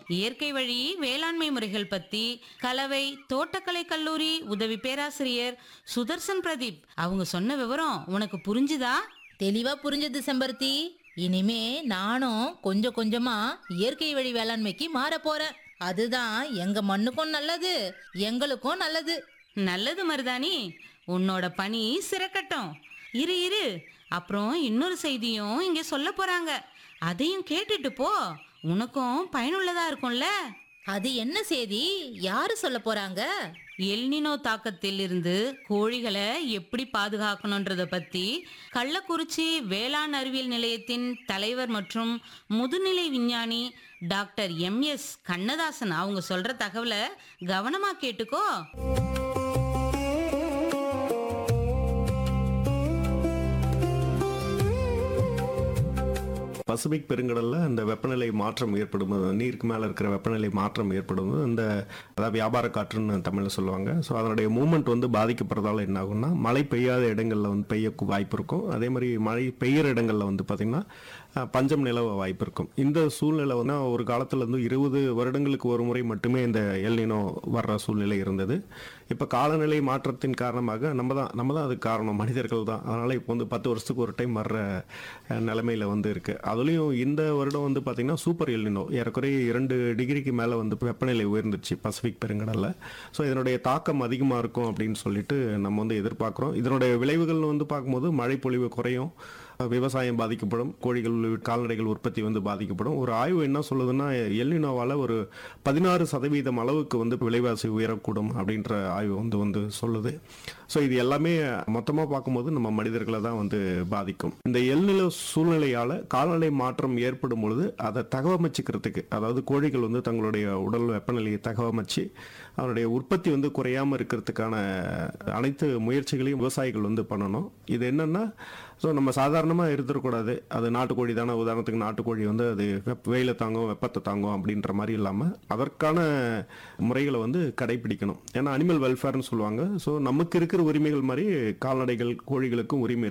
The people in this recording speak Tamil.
இயற்கை வழி வேளாண்மை முறைகள் பத்தி கலவை தோட்டக்கலை கல்லூரி உதவி பேராசிரியர் சுதர்சன் பிரதீப் அவங்க சொன்ன விவரம் உனக்கு புரிஞ்சுதா தெளிவா புரிஞ்சது செம்பருத்தி இனிமே நானும் கொஞ்சம் கொஞ்சமா இயற்கை வழி வேளாண்மைக்கு மாற போறேன் அதுதான் எங்க மண்ணுக்கும் நல்லது எங்களுக்கும் நல்லது நல்லது மருதாணி உன்னோட பணி சிறக்கட்டும் இரு இரு அப்புறம் இன்னொரு செய்தியும் இங்க சொல்ல போறாங்க அதையும் கேட்டுட்டு போ உனக்கும் பயனுள்ளதா இருக்கும்ல அது என்ன செய்தி யாரு சொல்ல போறாங்க எல்னினோ தாக்கத்தில் இருந்து கோழிகளை எப்படி பாதுகாக்கணுன்றத பத்தி கள்ளக்குறிச்சி வேளாண் அறிவியல் நிலையத்தின் தலைவர் மற்றும் முதுநிலை விஞ்ஞானி டாக்டர் எம் எஸ் கண்ணதாசன் அவங்க சொல்ற தகவலை கவனமா கேட்டுக்கோ பசிபிக் பெருங்கடல்ல அந்த வெப்பநிலை மாற்றம் ஏற்படும் நீருக்கு மேல இருக்கிற வெப்பநிலை மாற்றம் ஏற்படும் இந்த அதாவது வியாபார காற்றுன்னு தமிழ்ல சொல்லுவாங்க ஸோ அதனுடைய மூமெண்ட் வந்து பாதிக்கப்படுறதால என்ன ஆகும்னா மழை பெய்யாத இடங்கள்ல வந்து பெய்ய வாய்ப்பு இருக்கும் அதே மாதிரி மழை பெய்யுற இடங்கள்ல வந்து பாத்தீங்கன்னா அஹ், பஞ்சம் நிலவ வாய்ப்பு இருக்கும் இந்த சூழ்நிலை வந்து ஒரு காலத்துல இருந்து இருபது வருடங்களுக்கு ஒரு முறை மட்டுமே இந்த எல்னினோ வர்ற சூழ்நிலை இருந்தது இப்போ காலநிலை மாற்றத்தின் காரணமாக நம்ம தான் நம்ம தான் அதுக்கு காரணம் மனிதர்கள் தான் அதனால இப்போ வந்து பத்து வருஷத்துக்கு ஒரு டைம் வர்ற அஹ், நிலைமையில வந்து இருக்கு அதுலேயும் இந்த வருடம் வந்து பார்த்தீங்கன்னா சூப்பர் எல்னினோ ஏறக்குறைய இரண்டு டிகிரிக்கு மேலே வந்து வெப்பநிலை உயர்ந்துச்சு பசிபிக் பெருங்கடலில் ஸோ இதனுடைய தாக்கம் அதிகமாக இருக்கும் அப்படின்னு சொல்லிட்டு நம்ம வந்து எதிர்பார்க்குறோம் இதனுடைய விளைவுகள் வந்து பார்க்கும்போது மழை பொழிவு குறையும் விவசாயம் பாதிக்கப்படும் கோழிகள் கால்நடைகள் உற்பத்தி வந்து பாதிக்கப்படும் ஒரு ஆய்வு என்ன சொல்லுதுன்னா எல்லினோவால் ஒரு பதினாறு சதவீதம் அளவுக்கு வந்து விலைவாசி உயரக்கூடும் அப்படின்ற ஆய்வு வந்து வந்து சொல்லுது ஸோ இது எல்லாமே மொத்தமாக பார்க்கும்போது நம்ம மனிதர்களை தான் வந்து பாதிக்கும் இந்த எல்நில சூழ்நிலையால் கால்நடை மாற்றம் ஏற்படும் பொழுது அதை தகவமைச்சுக்கிறதுக்கு அதாவது கோழிகள் வந்து தங்களுடைய உடல் வெப்பநிலையை தகவமைச்சு அதனுடைய உற்பத்தி வந்து குறையாமல் இருக்கிறதுக்கான அனைத்து முயற்சிகளையும் விவசாயிகள் வந்து பண்ணணும் இது என்னன்னா ஸோ நம்ம சாதாரணமாக இருந்துடக்கூடாது அது நாட்டுக்கோழி தானே உதாரணத்துக்கு நாட்டுக்கோழி வந்து அது வெப்ப வெயில தாங்கும் வெப்பத்தை தாங்கும் அப்படின்ற மாதிரி இல்லாமல் அதற்கான முறைகளை வந்து கடைபிடிக்கணும் ஏன்னா அனிமல் வெல்ஃபேர்னு சொல்லுவாங்க ஸோ நமக்கு இருக்கிற உரிமைகள் மாதிரி கால்நடைகள் கோழிகளுக்கும் உரிமை இருக்கு